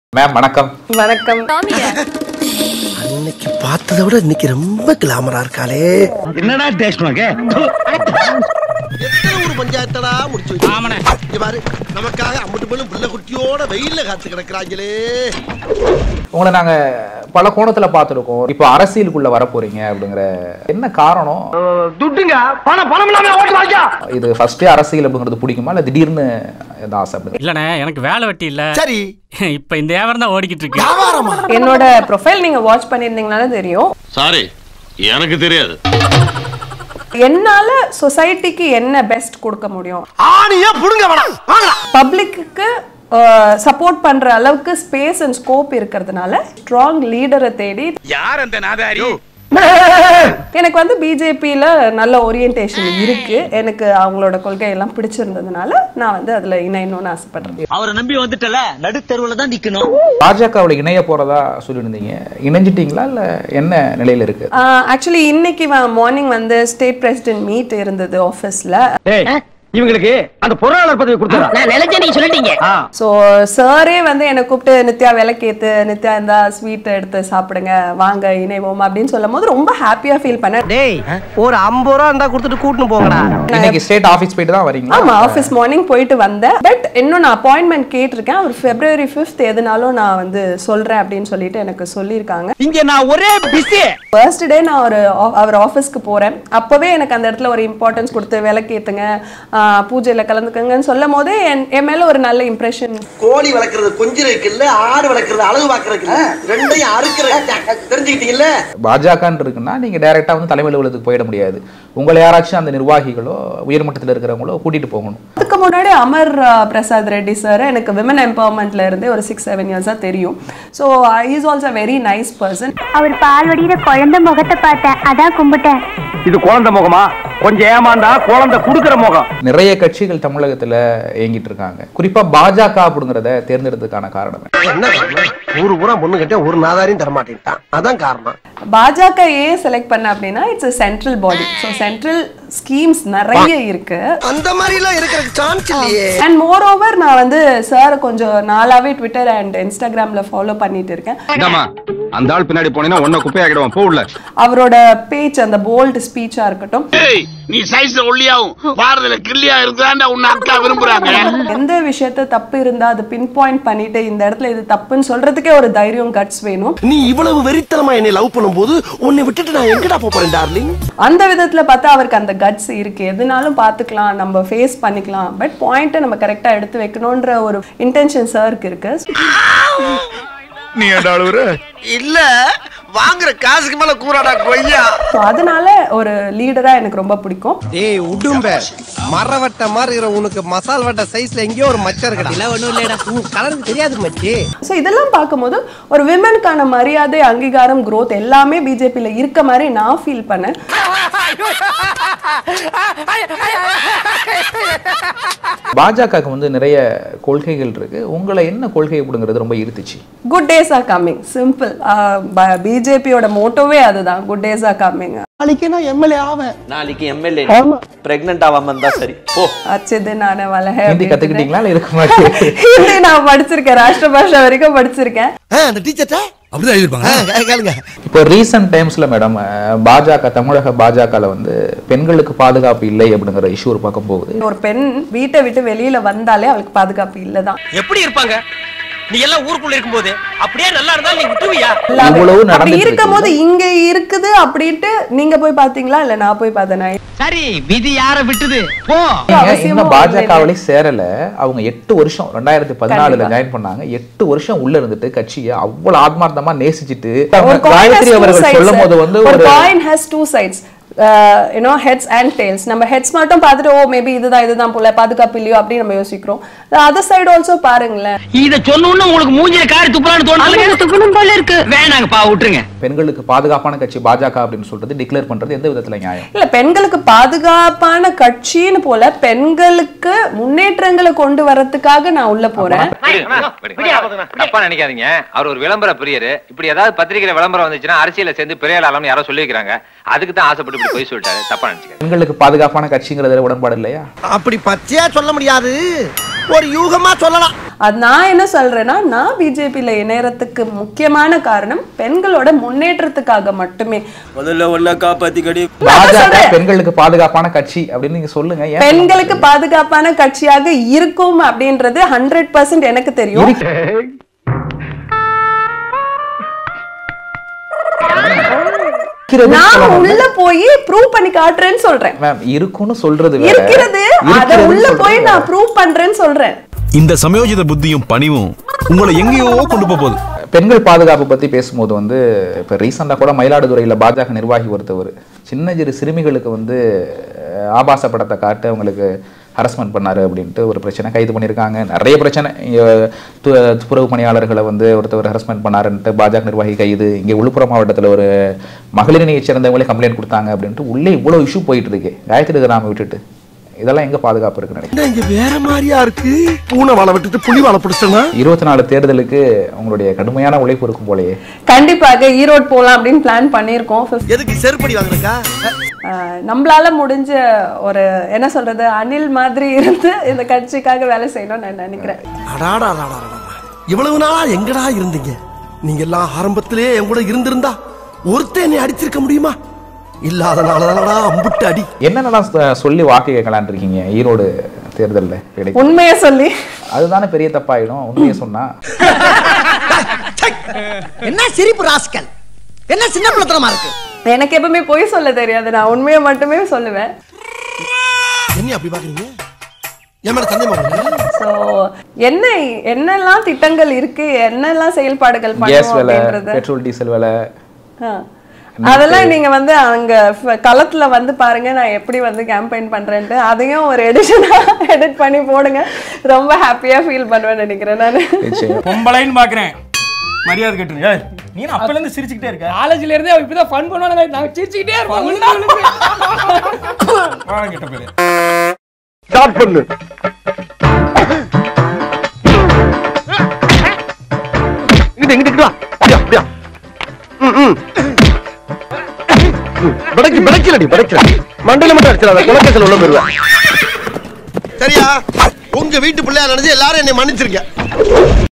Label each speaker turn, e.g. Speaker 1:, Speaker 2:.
Speaker 1: Ma'am வணக்கம்
Speaker 2: வணக்கம்
Speaker 3: அன்னைக்கு பார்த்ததை விட இன்னைக்கு ரொம்ப கிளாமரா இருக்காளே
Speaker 4: என்னடா டேஸ்ட் உனக்கு
Speaker 3: எத்தனை ஒரு பஞ்சாயத்தடா முடிச்சு வச்சு இங்க பாரு நமக்காக அம்பட்டு பெண்ணும் புள்ள குட்டியோட வெயில்ல காத்து கிடக்குறாங்களே
Speaker 1: உங்களை நாங்க பல கோணத்துல பார்த்துருக்கோம் இப்போ அரசியலுக்குள்ள வர போறீங்க அப்படிங்கிற என்ன காரணம்
Speaker 4: துட்டுங்க பணம் பணம் இல்லாம ஓட்டு வாங்கியா
Speaker 1: இது ஃபர்ஸ்டே அரசியல் அப்படிங்கிறது பிடிக்குமா இல்ல திடீர்னு இந்த ஆசை அப்படி
Speaker 5: இல்லண்ணே எனக்கு வேலை வெட்டி இல்ல
Speaker 3: சரி
Speaker 5: இப்ப இந்த வியாபாரம் தான் ஓடிக்கிட்டு இருக்கு
Speaker 3: வியாபாரமா
Speaker 2: என்னோட ப்ரொஃபைல் நீங்க வாட்ச் பண்ணியிருந்தீங்கனால தெரியும்
Speaker 6: சாரி எனக்கு தெரியாது
Speaker 2: என்னால சொசைட்டிக்கு என்ன பெஸ்ட் கொடுக்க முடியும்
Speaker 3: ஆணியா புடுங்க வேணாம் வாங்கடா
Speaker 2: பப்ளிக்கு சப்போர்ட் பண்ற அளவுக்கு ஸ்பேஸ் அண்ட் ஸ்கோப் இருக்கிறதுனால ஸ்ட்ராங் லீடரை தேடி
Speaker 4: யார் அந்த நாதாரி
Speaker 2: எனக்கு வந்து பிஜேபியில நல்ல ஓரியன்டேஷன் இருக்கு எனக்கு அவங்களோட கொள்கை எல்லாம் பிடிச்சிருந்ததுனால நான் வந்து அதுல இணையணும்னு ஆசைப்படுறேன்
Speaker 7: அவரை நம்பி வந்துட்டல நடுத்தெருவுல தான் நிக்கணும்
Speaker 1: பாஜகவுல இணைய போறதா சொல்லியிருந்தீங்க இணைஞ்சிட்டீங்களா இல்ல என்ன நிலையில இருக்கு
Speaker 2: ஆக்சுவலி இன்னைக்கு மார்னிங் வந்து ஸ்டேட் பிரசிடென்ட் மீட் இருந்தது ஆஃபீஸ்ல
Speaker 4: இவங்களுக்கு அந்த பொருளாளர் பதவி கொடுத்தாரா
Speaker 7: நான் நினைச்ச நீங்க சொல்லிட்டீங்க
Speaker 2: ஸோ சாரே வந்து என்னை கூப்பிட்டு நித்யா விளக்கேத்து நித்யா இந்த ஸ்வீட் எடுத்து சாப்பிடுங்க வாங்க இணைவோம் அப்படின்னு சொல்லும் போது ரொம்ப ஹாப்பியா ஃபீல் பண்ணேன்
Speaker 3: டேய் ஒரு ஐம்பது ரூபா இருந்தா கொடுத்துட்டு கூட்டின்னு போங்கடா
Speaker 1: இன்னைக்கு ஸ்டேட் ஆபீஸ் போயிட்டு தான் வரீங்களா
Speaker 2: ஆமா ஆஃபீஸ் மார்னிங் போயிட்டு வந்தேன் பட் இன்னும் நான் அப்பாயின்மெண்ட் கேட்டிருக்கேன் ஒரு பிப்ரவரி ஃபிஃப்த் எதுனாலும் நான் வந்து சொல்றேன் அப்படின்னு சொல்லிட்டு எனக்கு சொல்லியிருக்காங்க
Speaker 4: இங்க நான் ஒரே பிஸி
Speaker 2: ஃபர்ஸ்ட் டே நான் ஒரு ஆ- அவர் ஆஃபீஸ்க்கு போறேன் அப்பவே எனக்கு அந்த இடத்துல ஒரு இம்பார்ட்டன்ஸ் கொடுத்து விளக்கேத்துங்க ஆஹ் பூஜையில கலந்துக்கங்கன்னு சொல்லும் போதே என் என் மேல ஒரு நல்ல இம்ப்ரெஷன்
Speaker 3: கோழி வளர்க்கறது கொஞ்சிறதுக்கு இல்ல ஆடு வளர்க்கறது அளவு பாக்குறதுக்கு இல்ல ரெண்டையும் அறுக்கிற தெரிஞ்சுக்கிட்டீங்கல்ல
Speaker 1: பாஜகன்னு இருக்குன்னா நீங்க டைரக்டா வந்து தலைமை அலுவலகத்துக்கு போயிட முடியாது உங்களை யாராச்சும் அந்த நிர்வாகிகளோ உயர்மட்டத்தில் இருக்கிறவங்களோ கூட்டிட்டு போகணும்
Speaker 2: அதுக்கு முன்னாடி அமர் அஹ், பிரசாத் ரெட்டி சார் எனக்கு விமன் எம்பவர்மெண்ட்ல இருந்தே ஒரு சிக்ஸ் செவன் இயர்ஸா தெரியும் so is also very nice person
Speaker 8: அவர் பால் வடிகிற குழந்தை முகத்தை பார்த்தேன் அதான் கும்பிட்டேன்
Speaker 4: இது குழந்தை முகமா கொஞ்சம் ஏமாந்தா குழந்தை குடுக்கிற முகம்
Speaker 1: நிறைய கட்சிகள் தமிழகத்துல இயங்கிட்டு இருக்காங்க குறிப்பா பாஜக அப்படிங்கிறத தேர்ந்தெடுத்ததுக்கான காரணம் என்ன?
Speaker 3: என்ன ஊரு பூரா பொண்ணு கிட்ட ஒரு நாதாரியும் தர மாட்டேன்ட்டான் அதான் காரணம்
Speaker 2: பாஜக ஏன் செலக்ட் பண்ண அப்படின்னா it's central body so central schemes நிறைய இருக்கு
Speaker 3: அந்த மாதிரி எல்லாம் இருக்கிறதுக்கு சான்ஸ் இல்லையே
Speaker 2: அண்ட் மோர் ஓவர் நான் வந்து சார் கொஞ்சம் நாளாவே ட்விட்டர் அண்ட் இன்ஸ்டாகிராம்ல ஃபாலோ பண்ணிட்டு இருக்கேன்
Speaker 6: இந்தாம்மா அந்த ஆள் பின்னாடி போனீங்கன்னா ஒன்ன குப்பையாக்கிடுவான் போ உள்ள
Speaker 2: அவரோட பேச்சு அந்த போல்டு ஸ்பீச்சா இருக்கட்டும்
Speaker 6: ஏய் நீ சைஸ்ல ஒல்லியாவும் பாரதில கிள்ளியா இருந்தாண்டா உன்னை அக்கா விரும்புறாங்க
Speaker 2: எந்த விஷயத்த தப்பு இருந்தா அதை பின் பாயிண்ட் பண்ணிட்டு இந்த இடத்துல இது தப்புன்னு சொல்றதுக்கே ஒரு தைரியம் கட்ஸ் வேணும்
Speaker 3: நீ இவ்வளவு வெறித்தனமா என்னை லவ் பண்ணும்போது உன்னை விட்டுட்டு நான் எங்கடா போப் போறேன் டார்லிங்
Speaker 2: அந்த விதத்துல பார்த்தா அவருக்கு அந்த கட்ஸ் இருக்கு எதுனாலும் பார்த்துக்கலாம் நம்ம ஃபேஸ் பண்ணிக்கலாம் பட் பாயிண்ட்டை நம்ம கரெக்டா எடுத்து வைக்கணுன்ற ஒரு இன்டென்ஷன் சாருக்கு இருக்கு
Speaker 6: நீ ஏண்டா அழுவுற
Speaker 3: இல்ல வாங்குற காசுக்கு மேல கூறாடா கொய்யா
Speaker 2: ஸோ அதனால ஒரு லீடரா எனக்கு ரொம்ப பிடிக்கும்
Speaker 9: டேய் உடும்ப மரவட்ட மாதிரி இருக்கிற உனக்கு மசால் வட்ட சைஸ்ல எங்கேயோ ஒரு மச்சம் இருக்கடா இல்ல ஒண்ணும் இல்லடா கலருக்கு தெரியாது மச்சி
Speaker 2: ஸோ இதெல்லாம் பார்க்கும்போது ஒரு விமனுக்கான மரியாதை அங்கீகாரம் growth எல்லாமே பிஜேபியில் இருக்க மாதிரி நான் ஃபீல் பண்ணேன்
Speaker 1: பாஜகவுக்கு வந்து நிறைய கொள்கைகள் இருக்கு உங்களை என்ன கொள்கை அப்படிங்கிறது ரொம்ப ஈர்த்துச்சு
Speaker 2: good days are coming simple பிஜேபியோட மோட்டோவே அதுதான் குட் டேஸ் ஆர் கம்மிங்
Speaker 3: நாளைக்கு நான் எம்எல்ஏ ஆவேன்
Speaker 7: நாளைக்கு எம்எல்ஏ பிரெக்னன்ட் ஆகாம இருந்தா சரி போ
Speaker 2: அச்சது நானே வலஹே
Speaker 1: ஹிந்தி கத்துக்கிட்டீங்களா இல்ல இதுக்கு முன்னாடி
Speaker 2: ஹிந்தி நான் படிச்சிருக்கேன் ராஷ்டிர பாஷா வரைக்கும் படிச்சிருக்கேன்
Speaker 3: அந்த டீச்சர்ட்ட அப்படிதான் எழுதிருப்பாங்க கேளுங்க
Speaker 1: இப்போ ரீசன்ட் டைம்ஸ்ல மேடம் பாஜக தமிழக பாஜகல வந்து பெண்களுக்கு பாதுகாப்பு இல்லை அப்படிங்கிற இஷ்யூ ஒரு பக்கம் போகுது
Speaker 2: ஒரு பெண் வீட்டை விட்டு வெளியில வந்தாலே அவளுக்கு பாதுகாப்பு இல்லதான்
Speaker 7: எப்படி இருப்பாங்க நீ எல்லாம் ஊருக்குள்ள இருக்கும்போது அப்படியே நல்லா இருந்தாலும் நீ விட்டுருவியா
Speaker 1: இவ்வளவு
Speaker 2: அப்படி
Speaker 1: நடந்துட்டு
Speaker 2: இருக்கும் போது
Speaker 1: இருக்குல்ல?
Speaker 2: இங்க இருக்குது அப்படின்ட்டு நீங்க போய் பாத்தீங்களா இல்ல நான் போய் பார்த்தேனா
Speaker 4: சரி விதி யார விட்டுது போ
Speaker 1: நீங்க
Speaker 2: அவசியமும்
Speaker 1: இன்னும்
Speaker 2: இல்லை.
Speaker 1: பாஜகவிலே சேரல அவங்க எட்டு வருஷம் ரெண்டாயிரத்தி பதினாலுல
Speaker 2: கண்டிப்பா.
Speaker 1: ஜாயின் பண்ணாங்க எட்டு வருஷம் உள்ள இருந்துட்டு கட்சியை அவ்வளவு ஆத்மார்த்தமா நேசிச்சுட்டு
Speaker 2: ஒரு coin has
Speaker 1: காயத்ரி
Speaker 2: two
Speaker 1: அவர்கள்
Speaker 2: sides,
Speaker 1: சொல்லும் போது
Speaker 2: sir.
Speaker 1: வந்து
Speaker 2: ஒரு
Speaker 1: ஒரு
Speaker 2: coin has two sides you know heads and tails நம்ம ஹெட்ஸ் மட்டும் பார்த்துட்டு ஓ மேபி இதுதான் இதுதான் போல பாதுகாப்பு இல்லையோ அப்படின்னு நம்ம யோசிக்கிறோம் அதர் சைடு ஆல்சோ பாருங்களேன்
Speaker 4: இத சொன்ன உங்களுக்கு மூஞ்சில காரி துப்புறான்னு தோணுது
Speaker 8: துப்பணும் போல இருக்கு
Speaker 4: வேணாங்கப்பா விட்டுருங்க
Speaker 1: பெண்களுக்கு பாதுகாப்பான கட்சி பாஜக அப்படின்னு சொல்றது டிக்ளேர் பண்றது எந்த விதத்துல நியாயம்
Speaker 2: இல்ல பெண்களுக்கு பாதுகாப்பான கட்சின்னு போல பெண்களுக்கு முன்னேற்றங்களை கொண்டு வரதுக்காக நான் உள்ள போறேன்
Speaker 10: தப்பா நினைக்காதீங்க அவர் ஒரு விளம்பர பிரியரு இப்படி ஏதாவது பத்திரிகையில விளம்பரம் வந்துச்சுன்னா அரசியல சேர்ந்து பெரிய ஆளாம்னு யாரோ சொல்லியிருக்காங்க அதுக்கு தான் ஆசைப்பட்டு இப்படி போய் சொல்லிட்டாரு தப்பா நினைச்சுக்காரு
Speaker 1: பெண்களுக்கு பாதுகாப்பான கட்சிங்கிறதுல உடன்பாடு இல்லையா
Speaker 3: அப்படி பச்சையா சொல்ல முடியாது ஒரு யூகமா சொல்லலாம்
Speaker 2: அது நான் என்ன சொல்றேன்னா நான் பிஜேபியில இணையறதுக்கு முக்கியமான காரணம் பெண்களோட முன்னேற்றத்துக்காக மட்டுமே
Speaker 7: முதல்ல ஒன்னா காப்பாத்திக்கடி
Speaker 1: பாஜக பெண்களுக்கு பாதுகாப்பான கட்சி அப்படின்னு நீங்க சொல்லுங்க ஏன்
Speaker 2: பெண்களுக்கு பாதுகாப்பான கட்சியாக இருக்கும் அப்படின்றது ஹண்ட்ரட் பர்சன்ட் எனக்கு தெரியும்
Speaker 1: இருக்கிறது
Speaker 2: நான் உள்ள போய் ப்ரூவ் பண்ணி காட்டுறேன்னு சொல்றேன்
Speaker 1: மேம் இருக்குன்னு சொல்றது வேற.
Speaker 2: இருக்கிறது அத
Speaker 1: இருக்கிறதுன்னு
Speaker 2: உள்ள
Speaker 1: சொல்றது
Speaker 2: போய்
Speaker 1: வேற.
Speaker 2: நான் ப்ரூவ் பண்றேன்னு சொல்றேன்
Speaker 11: இந்த சமயோஜித புத்தியும் பணிவும் உங்களை எங்கேயோ கொண்டு போக போகுது
Speaker 1: பெண்கள் பாதுகாப்பு பத்தி பேசும்போது வந்து இப்போ ரீசெண்டாக கூட மயிலாடுதுறையில பாஜக நிர்வாகி ஒருத்தவர் சின்ன சிறு சிறுமிகளுக்கு வந்து அஹ், ஆபாச படத்தை காட்டு அவங்களுக்கு ஹரஸ்மெண்ட் பண்ணாரு அப்படின்ட்டு ஒரு பிரச்சனை கைது பண்ணியிருக்காங்க நிறைய பிரச்சனை இங்க து- துப்புரவு பணியாளர்களை வந்து ஒருத்தவர் ஹரஸ்மெண்ட் பண்ணாருன்ட்டு பாஜக நிர்வாகி கைது இங்கே விழுப்புரம் மாவட்டத்தில் ஒரு மகளிர் அணியை சேர்ந்தவங்களே கம்ப்ளைண்ட் கொடுத்தாங்க அப்படின்ட்டு உள்ளே இவ்வளோ இஷ்யூ போயிட்டு இருக்கு காயத்ரி கிராம விட்டுட்டு இதெல்லாம் எங்க பாதுகாப்பு இருக்குன்னு நினைக்கிறேன்
Speaker 3: என்ன இங்க வேற மாதிரியா இருக்கு பூனை வாழை விட்டுட்டு புலி வாழை பிடிச்சிட்டனா
Speaker 1: இருபத்தி நாலு தேர்தலுக்கு உங்களுடைய கடுமையான உழைப்பு இருக்கும் போலயே
Speaker 2: கண்டிப்பாக ஈரோடு போலாம் அப்படின்னு பிளான் பண்ணியிருக்கோம் Fif-
Speaker 3: எதுக்கு செருப்படி வாங்குறக்கா
Speaker 2: ஆஹ் நம்மளால முடிஞ்ச ஒரு என்ன சொல்றது அனில் மாதிரி இருந்து இந்த கட்சிக்காக வேலை செய்யணும்னு நான் நினைக்கிறேன்
Speaker 3: அடாடா அடாடா, அடாடா. இவ்வளவு நாளா எங்கடா இருந்தீங்க நீங்க எல்லாம் ஆரம்பத்திலே என் கூட இருந்திருந்தா ஒருத்தன் என்னை அடிச்சிருக்க முடியுமா இல்லாதனாலதானடா அம்புட்டு அடி
Speaker 1: என்னென்னலாம் சொ- சொல்லி வாக்கு கேட்கலான் இருக்கீங்க ஈரோடு தேர்தல்ல கிடைக்கும்
Speaker 2: உண்மையை சொல்லி
Speaker 1: அதுதானே பெரிய தப்பாயிடும் உண்மையை சொன்னா
Speaker 3: என்ன சிரிப்பு ராஸ்கல் என்ன சின்ன பிள்ளைத்தனமா இருக்கு
Speaker 2: எனக்கு எப்பவுமே பொய் சொல்ல தெரியாது நான் உண்மையை மட்டுமே சொல்லுவேன்
Speaker 3: என்ன அப்படி பாக்குறீங்க என் மேல சந்தேகமா உங்களுக்கு?
Speaker 2: ஸோ என்ன என்னெல்லாம் திட்டங்கள் இருக்கு என்னெல்லாம் செயல்பாடுகள்
Speaker 1: கேஸ்
Speaker 2: பண்ணுவோம்
Speaker 1: விலை
Speaker 2: அப்படின்றது
Speaker 1: பெட்ரோல் டீசல் விலை
Speaker 2: ஆ. அதெல்லாம் நீங்க வந்து அங்க ஃப- களத்துல வந்து பாருங்க நான் எப்படி வந்து கேம்பெயின் பண்றேன்ட்டு அதையும் ஒரு எடிஷனா எடிட் பண்ணி போடுங்க ரொம்ப ஹாப்பியா ஃபீல் பண்ணுவேன்னு நினைக்கிறேன் நான்
Speaker 1: நிச்சயம்
Speaker 7: பொம்பளைன்னு பாக்குறேன் மரியாதை கட்டுங்க ஏய், நீ அப்பல இருந்து சிரிச்சுக்கிட்டே இருக்க
Speaker 5: காலேஜ்ல இருந்தே அவ இப்பதான் ஃபன் பண்ணுவாங்க நான் சிரிச்சுக்கிட்டே இருப்பேன்
Speaker 7: வாங்க கிட்ட பேரு
Speaker 9: ஸ்டார்ட் பண்ணு இங்கிட்டு இங்கிட்டு வா அப்படியா அப்படியா ம், ம். ம், பிடைக்கு பிடைக்கலடி பிடைக்கல மண்டையில மட்டும் அடிச்சிடாத குலக்கேசல் உள்ள போயிருவேன்
Speaker 3: சரியா உங்க வீட்டு பிள்ளையா நினைச்சு எல்லாரும் என்னை மன்னிச்சிருங்க